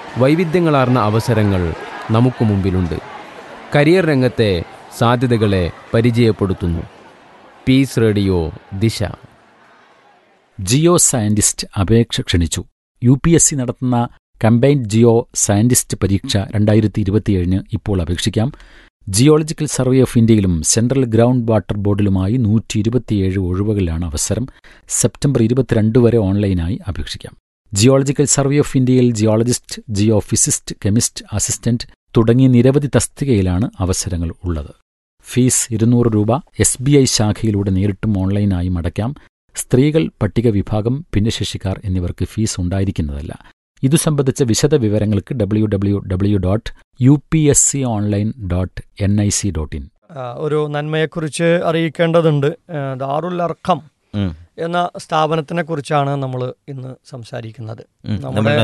വൈവിധ്യങ്ങളാർന്ന അവസരങ്ങൾ നമുക്ക് മുമ്പിലുണ്ട് കരിയർ രംഗത്തെ സാധ്യതകളെ പരിചയപ്പെടുത്തുന്നു പീസ് റേഡിയോ ദിശ ജിയോ സയന്റിസ്റ്റ് അപേക്ഷ ക്ഷണിച്ചു യു പി എസ് സി നടത്തുന്ന കമ്പൈൻഡ് ജിയോ സയന്റിസ്റ്റ് പരീക്ഷ രണ്ടായിരത്തി ഇരുപത്തിയേഴിന് ഇപ്പോൾ അപേക്ഷിക്കാം ജിയോളജിക്കൽ സർവേ ഓഫ് ഇന്ത്യയിലും സെൻട്രൽ ഗ്രൗണ്ട് വാട്ടർ ബോർഡിലുമായി നൂറ്റി ഇരുപത്തിയേഴ് ഒഴിവുകളിലാണ് അവസരം സെപ്റ്റംബർ ഇരുപത്തിരണ്ട് വരെ ഓൺലൈനായി അപേക്ഷിക്കാം ജിയോളജിക്കൽ സർവേ ഓഫ് ഇന്ത്യയിൽ geologist geophysicist chemist assistant തുടങ്ങിയ നിരവധി തസ്തികയിലാണ് അവസരങ്ങൾ ഉള്ളത് ഫീസ് ഇരുന്നൂറ് രൂപ എസ് ബി ഐ ശാഖയിലൂടെ നേരിട്ടും ഓൺലൈനായും അടയ്ക്കാം സ്ത്രീകൾ പട്ടിക വിഭാഗം ഭിന്നശേഷിക്കാർ എന്നിവർക്ക് ഫീസ് ഉണ്ടായിരിക്കുന്നതല്ല ഇതു സംബന്ധിച്ച വിശദ വിവരങ്ങൾക്ക് W W W dot U P S C online dot N I C dot in ആ, ഒരു നന്മയെക്കുറിച്ച് അറിയിക്കേണ്ടതുണ്ട് ആ, ദാറുൽ അർഖം ഉം. എന്ന സ്ഥാപനത്തിനെ കുറിച്ചാണ് നമ്മൾ ഇന്ന് സംസാരിക്കുന്നത് ഉം. നമ്മുടെ- നമ്മുടെ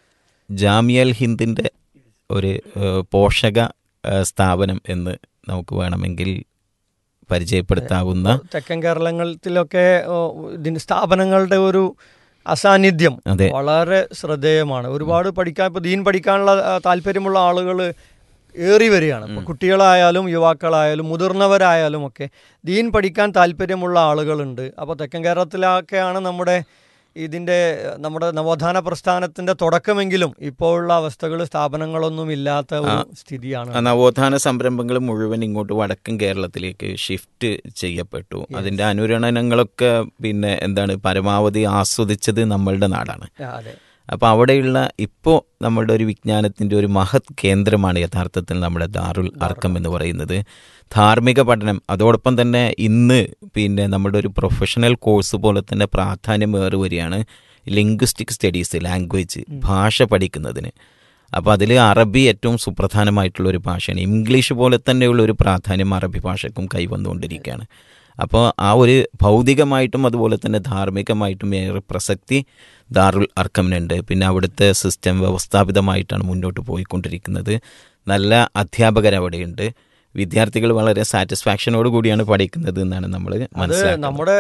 ജാമിയൽ ഹിന്ദിന്റെ ഒരു ഏഹ്, പോഷക ഏഹ്, സ്ഥാപനം എന്ന് നമുക്ക് വേണമെങ്കിൽ പരിചയപ്പെടുത്താവുന്ന തെക്കൻ കേരളത്തിലൊക്കെ ഓ, ഇതിന്റെ സ്ഥാപനങ്ങളുടെ ഒരു അസാന്നിധ്യം അതെ വളരെ ശ്രദ്ധേയമാണ് ഒരുപാട് പഠിക്കാൻ ഇപ്പൊ ദീൻ പഠിക്കാനുള്ള ആ, താല്പര്യമുള്ള ആളുകൾ ഏറി വരികയാണ് ഇപ്പൊ കുട്ടികളായാലും യുവാക്കളായാലും മുതിർന്നവരായാലും ഒക്കെ ദീൻ പഠിക്കാൻ താല്പര്യമുള്ള ആളുകളുണ്ട് അപ്പോൾ തെക്കൻ കേരളത്തിലൊക്കെയാണ് നമ്മുടെ ഇതിൻ്റെ നമ്മുടെ നവോത്ഥാന പ്രസ്ഥാനത്തിൻ്റെ തുടക്കമെങ്കിലും ഇപ്പോഴുള്ള അവസ്ഥകൾ സ്ഥാപനങ്ങളൊന്നും ഇല്ലാത്ത ഒരു സ്ഥിതിയാണ് ആ നവോത്ഥാന സംരംഭങ്ങൾ മുഴുവൻ ഇങ്ങോട്ട് വടക്കൻ കേരളത്തിലേക്ക് ഷിഫ്റ്റ് ചെയ്യപ്പെട്ടു അതിന്റെ അനുരണനങ്ങളൊക്കെ പിന്നെ എന്താണ് പരമാവധി ആസ്വദിച്ചത് നമ്മളുടെ നാടാണ് ആ, അതെ അപ്പോൾ അവിടെയുള്ള ഇപ്പോൾ നമ്മളുടെ ഒരു വിജ്ഞാനത്തിൻ്റെ ഒരു മഹത് കേന്ദ്രമാണ് യഥാർത്ഥത്തിൽ നമ്മുടെ ദാറുൽ അർക്കം എന്ന് പറയുന്നത് ധാർമ്മിക പഠനം അതോടൊപ്പം തന്നെ ഇന്ന് പിന്നെ നമ്മുടെ ഒരു പ്രൊഫഷണൽ കോഴ്സ് പോലെ തന്നെ പ്രാധാന്യമേറി വരികയാണ് ലിംഗ്വിസ്റ്റിക് സ്റ്റഡീസ് ലാംഗ്വേജ് ഭാഷ പഠിക്കുന്നതിന് അപ്പോൾ അതിൽ അറബി ഏറ്റവും സുപ്രധാനമായിട്ടുള്ള ഒരു ഭാഷയാണ് ഇംഗ്ലീഷ് പോലെ തന്നെയുള്ള ഒരു പ്രാധാന്യം അറബി ഭാഷയ്ക്കും കൈവന്നുകൊണ്ടിരിക്കുകയാണ് അപ്പോൾ ആ ഒരു ഭൗതികമായിട്ടും അതുപോലെ തന്നെ ധാർമ്മികമായിട്ടും ഏറെ പ്രസക്തി ദാറുൽ അർക്കമിനുണ്ട് പിന്നെ അവിടുത്തെ സിസ്റ്റം വ്യവസ്ഥാപിതമായിട്ടാണ് മുന്നോട്ട് പോയിക്കൊണ്ടിരിക്കുന്നത് നല്ല അധ്യാപകർ അവിടെയുണ്ട് വിദ്യാർത്ഥികൾ വളരെ സാറ്റിസ്ഫാക്ഷനോട് കൂടിയാണ് പഠിക്കുന്നത് എന്നാണ് നമ്മൾ അത് മനസ്സിലാക്കുന്നത് നമ്മുടെ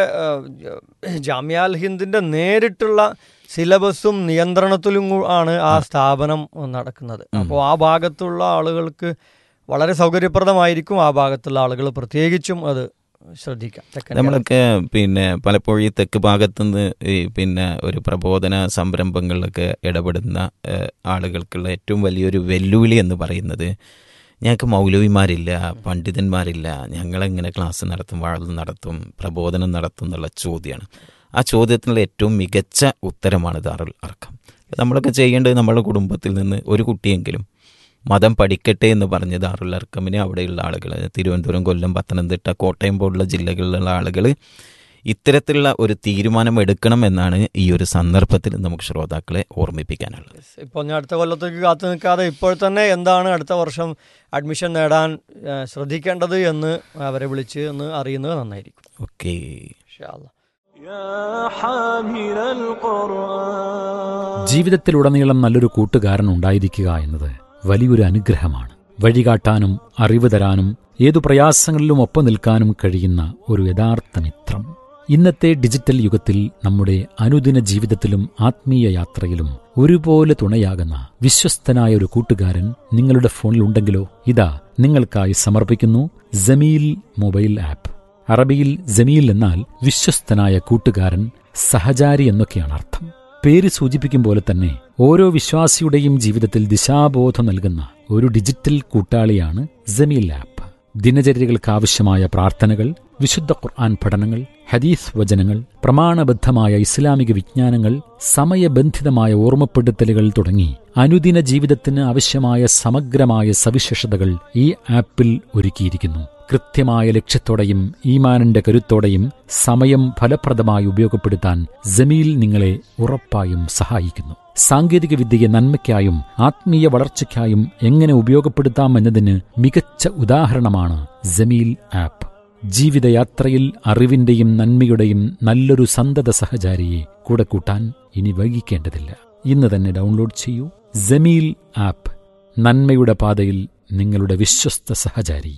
ജാമ്യാൽ ഹിന്ദിന്റെ നേരിട്ടുള്ള സിലബസും നിയന്ത്രണത്തിലും കൂ- ആണ് ആ സ്ഥാപനം നടക്കുന്നത് അപ്പോൾ ആ ഭാഗത്തുള്ള ആളുകൾക്ക് വളരെ സൗകര്യപ്രദമായിരിക്കും ആ ഭാഗത്തുള്ള ആളുകൾ പ്രത്യേകിച്ചും അത് ശ്രദ്ധിക്കാം തെക്കൻ നമ്മളൊക്കെ പിന്നെ പലപ്പോഴും ഈ തെക്ക് ഭാഗത്തുനിന്ന് ഈ പിന്നെ ഒരു പ്രബോധന സംരംഭങ്ങളിലൊക്കെ ഇടപെടുന്ന ഏഹ്, ആളുകൾക്കുള്ള ഏറ്റവും വലിയൊരു വെല്ലുവിളി എന്ന് പറയുന്നത് ഞങ്ങൾക്ക് മൗലവിമാരില്ല പണ്ഡിതന്മാരില്ല ഞങ്ങളെങ്ങനെ ക്ലാസ് നടത്തും വാഴ നടത്തും പ്രബോധനം നടത്തും എന്നുള്ള ചോദ്യമാണ് ആ ചോദ്യത്തിനുള്ള ഏറ്റവും മികച്ച ഉത്തരമാണ് ദാറുൽ അർക്കം നമ്മളൊക്കെ ചെയ്യേണ്ടത് നമ്മുടെ കുടുംബത്തിൽ നിന്ന് ഒരു കുട്ടിയെങ്കിലും മതം പഠിക്കട്ടെ എന്ന് പറഞ്ഞ് ദാറുൽ അർക്കമിനെ അവിടെയുള്ള ആളുകൾ തിരുവനന്തപുരം കൊല്ലം പത്തനംതിട്ട കോട്ടയം പോലുള്ള ജില്ലകളിലുള്ള ആളുകൾ ഇത്തരത്തിലുള്ള ഒരു തീരുമാനം എടുക്കണം എന്നാണ് ഈ ഒരു സന്ദർഭത്തിൽ നമുക്ക് ശ്രോതാക്കളെ ഓർമ്മിപ്പിക്കാനുള്ളത് ഇപ്പോൾ ഞാൻ അടുത്ത കൊല്ലത്തേക്ക് കാത്തു നിൽക്കാതെ ഇപ്പോൾ തന്നെ എന്താണ് അടുത്ത വർഷം അഡ്മിഷൻ നേടാൻ ആ, ശ്രദ്ധിക്കേണ്ടത് എന്ന് അവരെ വിളിച്ച് എന്ന് അറിയുന്നത് നന്നായിരിക്കും ഓക്കെ ഇൻഷാ അല്ലാ. يا حامل القرآن ജീവിതത്തിലുടനീളം നല്ലൊരു കൂട്ടുകാരൻ ഉണ്ടായിരിക്കുക എന്നത് വലിയൊരു അനുഗ്രഹമാണ് വഴികാട്ടാനും അറിവ് തരാനും ഏതു പ്രയാസങ്ങളിലും ഒപ്പം നിൽക്കാനും കഴിയുന്ന ഒരു യഥാർത്ഥ മിത്രം ഇന്നത്തെ ഡിജിറ്റൽ യുഗത്തിൽ നമ്മുടെ അനുദിന ജീവിതത്തിലും ആത്മീയ യാത്രയിലും ഒരുപോലെ തുണയാകുന്ന വിശ്വസ്തനായ ഒരു കൂട്ടുകാരൻ നിങ്ങളുടെ ഫോണിൽ ഉണ്ടെങ്കിലോ ഇതാ നിങ്ങൾക്കായി സമർപ്പിക്കുന്നു ജമീൽ മൊബൈൽ ആപ്പ് അറബിയിൽ ജമീൽ എന്നാൽ വിശ്വസ്തനായ കൂട്ടുകാരൻ സഹചാരി എന്നൊക്കെയാണ് അർത്ഥം പേര് സൂചിപ്പിക്കും പോലെ തന്നെ ഓരോ വിശ്വാസിയുടെയും ജീവിതത്തിൽ ദിശാബോധം നൽകുന്ന ഒരു ഡിജിറ്റൽ കൂട്ടാളിയാണ് ജമീൽ ആപ്പ് ദിനചര്യകൾക്കാവശ്യമായ പ്രാർത്ഥനകൾ വിശുദ്ധ ഖുർആൻ പഠനങ്ങൾ ഹദീസ് വചനങ്ങൾ പ്രമാണബദ്ധമായ ഇസ്ലാമിക വിജ്ഞാനങ്ങൾ സമയബന്ധിതമായ ഓർമ്മപ്പെടുത്തലുകൾ തുടങ്ങി അനുദിന ജീവിതത്തിന് ആവശ്യമായ സമഗ്രമായ സവിശേഷതകൾ ഈ ആപ്പിൽ ഒരുക്കിയിരിക്കുന്നു കൃത്യമായ ലക്ഷ്യത്തോടെയും ഈമാനിന്റെ കരുത്തോടെയും സമയം ഫലപ്രദമായി ഉപയോഗപ്പെടുത്താൻ ജമീൽ നിങ്ങളെ ഉറപ്പായും സഹായിക്കുന്നു സാങ്കേതിക വിദ്യയെ നന്മയ്ക്കായും ആത്മീയ വളർച്ചയ്ക്കായും എങ്ങനെ ഉപയോഗപ്പെടുത്താം എന്നതിന് മികച്ച ഉദാഹരണമാണ് ജമീൽ ആപ്പ് ജീവിതയാത്രയിൽ അറിവിന്റെയും നന്മയുടെയും നല്ലൊരു സന്തത സഹചാരിയെ കൂടെ കൂട്ടാൻ ഇനി വൈകിക്കേണ്ടതില്ല ഇന്ന് തന്നെ ഡൗൺലോഡ് ചെയ്യൂ ജമീൽ ആപ്പ് നന്മയുടെ പാതയിൽ നിങ്ങളുടെ വിശ്വസ്ത സഹചാരി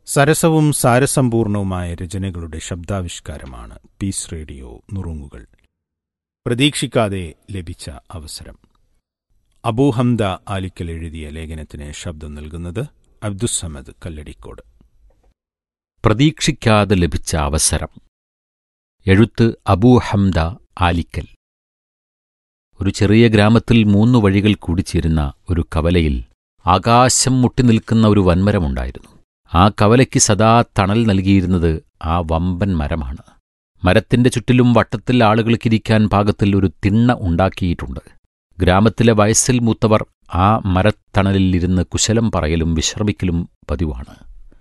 സരസവും സാരസമ്പൂർണവുമായ രചനകളുടെ ശബ്ദാവിഷ്കാരമാണ് പീസ് റേഡിയോ നുറുങ്ങുകൾ പ്രതീക്ഷിക്കാതെ ലഭിച്ച അവസരം അബൂഹംദ ആലിക്കൽ എഴുതിയ ലേഖനത്തിന് ശബ്ദം നൽകുന്നത് അബ്ദുസമദ് കല്ലടിക്കോട് പ്രതീക്ഷിക്കാതെ ലഭിച്ച അവസരം എഴുത്ത് അബൂ ഹംദ ആലിക്കൽ ഒരു ചെറിയ ഗ്രാമത്തിൽ മൂന്നു വഴികൾ കൂടിച്ചേരുന്ന ഒരു കവലയിൽ ആകാശം മുട്ടി നിൽക്കുന്ന ഒരു വൻമരമുണ്ടായിരുന്നു ആ കവലയ്ക്ക് സദാ തണൽ നൽകിയിരുന്നത് ആ വമ്പൻ മരമാണ് മരത്തിന്റെ ചുറ്റിലും വട്ടത്തിൽ ആളുകൾക്കിരിക്കാൻ പാകത്തിൽ ഒരു തിണ്ണ ഉണ്ടാക്കിയിട്ടുണ്ട് ഗ്രാമത്തിലെ വയസ്സിൽ മൂത്തവർ ആ മരത്തണലിൽ ഇരുന്ന് കുശലം പറയലും വിശ്രമിക്കലും പതിവാണ്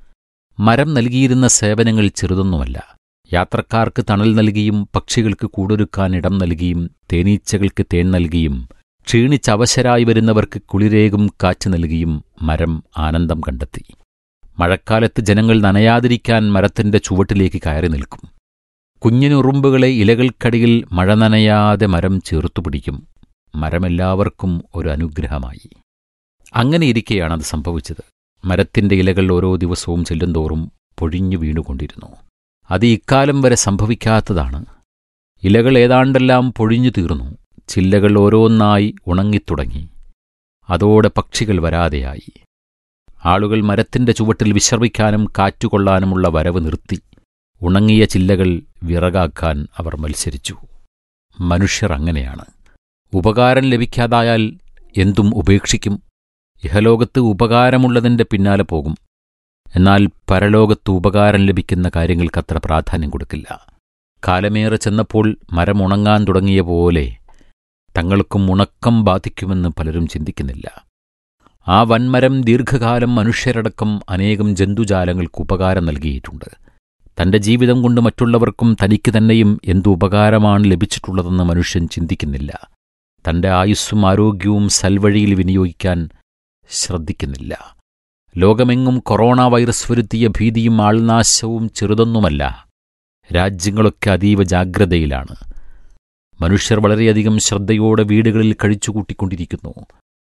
മരം നൽകിയിരുന്ന സേവനങ്ങൾ ചെറുതൊന്നുമല്ല യാത്രക്കാർക്ക് തണൽ നൽകിയും പക്ഷികൾക്ക് കൂടൊരുക്കാൻ ഇടം നൽകിയും തേനീച്ചകൾക്ക് തേൻ നൽകിയും ക്ഷീണിച്ചവശരായി വരുന്നവർക്ക് കുളിരേകും കാറ്റ് നൽകിയും മരം ആനന്ദം കണ്ടെത്തി മഴക്കാലത്ത് ജനങ്ങൾ നനയാതിരിക്കാൻ മരത്തിന്റെ ചുവട്ടിലേക്ക് കയറി നിൽക്കും കുഞ്ഞിനുറുമ്പുകളെ ഇലകൾക്കടിയിൽ മഴ നനയാതെ മരം ചേർത്തുപിടിക്കും മരമെല്ലാവർക്കും ഒരു അനുഗ്രഹമായി അങ്ങനെയിരിക്കെയാണ് അത് സംഭവിച്ചത് മരത്തിന്റെ ഇലകൾ ഓരോ ദിവസവും ചെല്ലുന്തോറും പൊഴിഞ്ഞു വീണുകൊണ്ടിരുന്നു അത് ഇക്കാലം വരെ സംഭവിക്കാത്തതാണ് ഇലകൾ ഏതാണ്ടെല്ലാം പൊഴിഞ്ഞു തീർന്നു ചില്ലകൾ ഓരോന്നായി ഉണങ്ങിത്തുടങ്ങി അതോടെ പക്ഷികൾ വരാതെയായി ആളുകൾ മരത്തിന്റെ ചുവട്ടിൽ വിശ്രമിക്കാനും കാറ്റുകൊള്ളാനുമുള്ള വരവ് നിർത്തി ഉണങ്ങിയ ചില്ലകൾ വിറകാക്കാൻ അവർ മത്സരിച്ചു മനുഷ്യർ അങ്ങനെയാണ് ഉപകാരം ലഭിക്കാതായാൽ എന്തും ഉപേക്ഷിക്കും ഇഹലോകത്ത് ഉപകാരമുള്ളതിന്റെ പിന്നാലെ പോകും എന്നാൽ പരലോകത്ത് ഉപകാരം ലഭിക്കുന്ന കാര്യങ്ങൾക്കത്ര പ്രാധാന്യം കൊടുക്കില്ല കാലമേറെ ചെന്നപ്പോൾ മരം ഉണങ്ങാൻ തുടങ്ങിയ പോലെ തങ്ങൾക്കും ഉണക്കം ബാധിക്കുമെന്ന് പലരും ചിന്തിക്കുന്നില്ല ആ വൻമരം ദീർഘകാലം മനുഷ്യരടക്കം അനേകം ജന്തുജാലങ്ങൾക്ക് ഉപകാരം നൽകിയിട്ടുണ്ട് തന്റെ ജീവിതം കൊണ്ട് മറ്റുള്ളവർക്കും തനിക്ക് തന്നെയും എന്തു ഉപകാരമാണ് ലഭിച്ചിട്ടുള്ളതെന്ന് മനുഷ്യൻ ചിന്തിക്കുന്നില്ല തന്റെ ആയുസ്സും ആരോഗ്യവും സൽവഴിയിൽ വിനിയോഗിക്കാൻ ശ്രദ്ധിക്കുന്നില്ല ലോകമെങ്ങും കൊറോണ വൈറസ് വരുത്തിയ ഭീതിയും ആൾനാശവും ചെറുതൊന്നുമല്ല രാജ്യങ്ങളൊക്കെ അതീവ ജാഗ്രതയിലാണ് മനുഷ്യർ വളരെയധികം ശ്രദ്ധയോടെ വീടുകളിൽ കഴിച്ചുകൂട്ടിക്കൊണ്ടിരിക്കുന്നു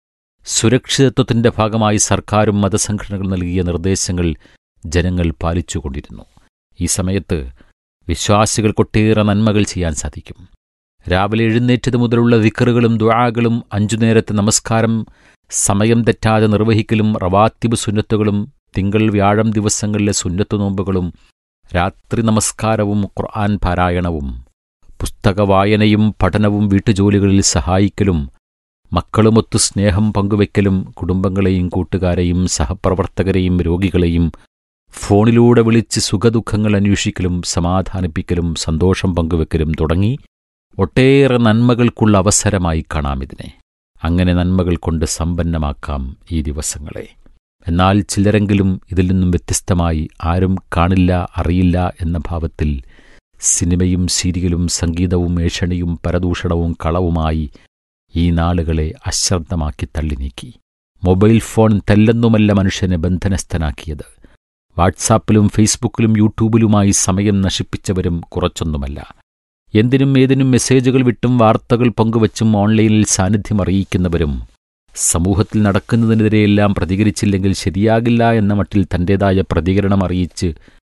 സുരക്ഷിതത്വത്തിന്റെ ഭാഗമായി സർക്കാരും മതസംഘടനകൾ നൽകിയ നിർദ്ദേശങ്ങൾ ജനങ്ങൾ പാലിച്ചുകൊണ്ടിരുന്നു ഈ സമയത്ത് വിശ്വാസികൾക്കൊട്ടേറെ നന്മകൾ ചെയ്യാൻ സാധിക്കും രാവിലെ എഴുന്നേറ്റത് മുതലുള്ള ദിക്കറുകളും ദ്വാകളും അഞ്ചു നേരത്തെ നമസ്കാരം സമയം തെറ്റാതെ നിർവഹിക്കലും റവാത്തിബ് സുന്നത്തുകളും തിങ്കൾ വ്യാഴം ദിവസങ്ങളിലെ സുന്നത്തു നോമ്പുകളും രാത്രി നമസ്കാരവും ഖുർആൻ പാരായണവും പുസ്തക വായനയും പഠനവും വീട്ടുജോലികളിൽ സഹായിക്കലും മക്കളുമൊത്ത് സ്നേഹം പങ്കുവെക്കലും കുടുംബങ്ങളെയും കൂട്ടുകാരെയും സഹപ്രവർത്തകരെയും രോഗികളെയും ഫോണിലൂടെ വിളിച്ച് സുഖദുഃഖങ്ങൾ അന്വേഷിക്കലും സമാധാനിപ്പിക്കലും സന്തോഷം പങ്കുവെക്കലും തുടങ്ങി ഒട്ടേറെ നന്മകൾക്കുള്ള അവസരമായി കാണാം ഇതിനെ അങ്ങനെ നന്മകൾ കൊണ്ട് സമ്പന്നമാക്കാം ഈ ദിവസങ്ങളെ എന്നാൽ ചിലരെങ്കിലും ഇതിൽ നിന്നും വ്യത്യസ്തമായി ആരും കാണില്ല അറിയില്ല എന്ന ഭാവത്തിൽ സിനിമയും സീരിയലും സംഗീതവും ഏഷണിയും പരദൂഷണവും കളവുമായി ഈ നാളുകളെ അശ്രദ്ധമാക്കി തള്ളി നീക്കി മൊബൈൽ ഫോൺ തെല്ലെന്നുമല്ല മനുഷ്യനെ ബന്ധനസ്ഥനാക്കിയത് വാട്സാപ്പിലും ഫേസ്ബുക്കിലും യൂട്യൂബിലുമായി സമയം നശിപ്പിച്ചവരും കുറച്ചൊന്നുമല്ല എന്തിനും ഏതിനും മെസ്സേജുകൾ വിട്ടും വാർത്തകൾ പങ്കുവച്ചും ഓൺലൈനിൽ സാന്നിധ്യം അറിയിക്കുന്നവരും സമൂഹത്തിൽ നടക്കുന്നതിനെതിരെയെല്ലാം പ്രതികരിച്ചില്ലെങ്കിൽ ശരിയാകില്ല എന്ന മട്ടിൽ തന്റേതായ പ്രതികരണം അറിയിച്ച്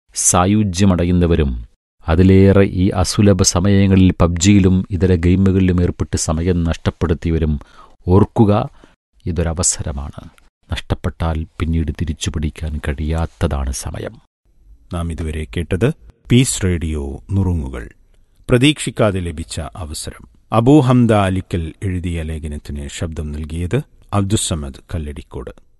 സായുജ്യമടയുന്നവരും അതിലേറെ ഈ അസുലഭ സമയങ്ങളിൽ പബ്ജിയിലും ഇതര ഗെയിമുകളിലും ഏർപ്പെട്ട് സമയം നഷ്ടപ്പെടുത്തിയവരും ഓർക്കുക ഇതൊരവസരമാണ് നഷ്ടപ്പെട്ടാൽ പിന്നീട് തിരിച്ചുപിടിക്കാൻ കഴിയാത്തതാണ് സമയം നാം ഇതുവരെ കേട്ടത് പീസ് റേഡിയോ നുറുങ്ങുകൾ പ്രതീക്ഷിക്കാതെ ലഭിച്ച അവസരം അബൂ ഹംദ അലിക്കൽ എഴുതിയ ലേഖനത്തിന് ശബ്ദം നൽകിയത് അബ്ദുസമദ് കല്ലടിക്കോട്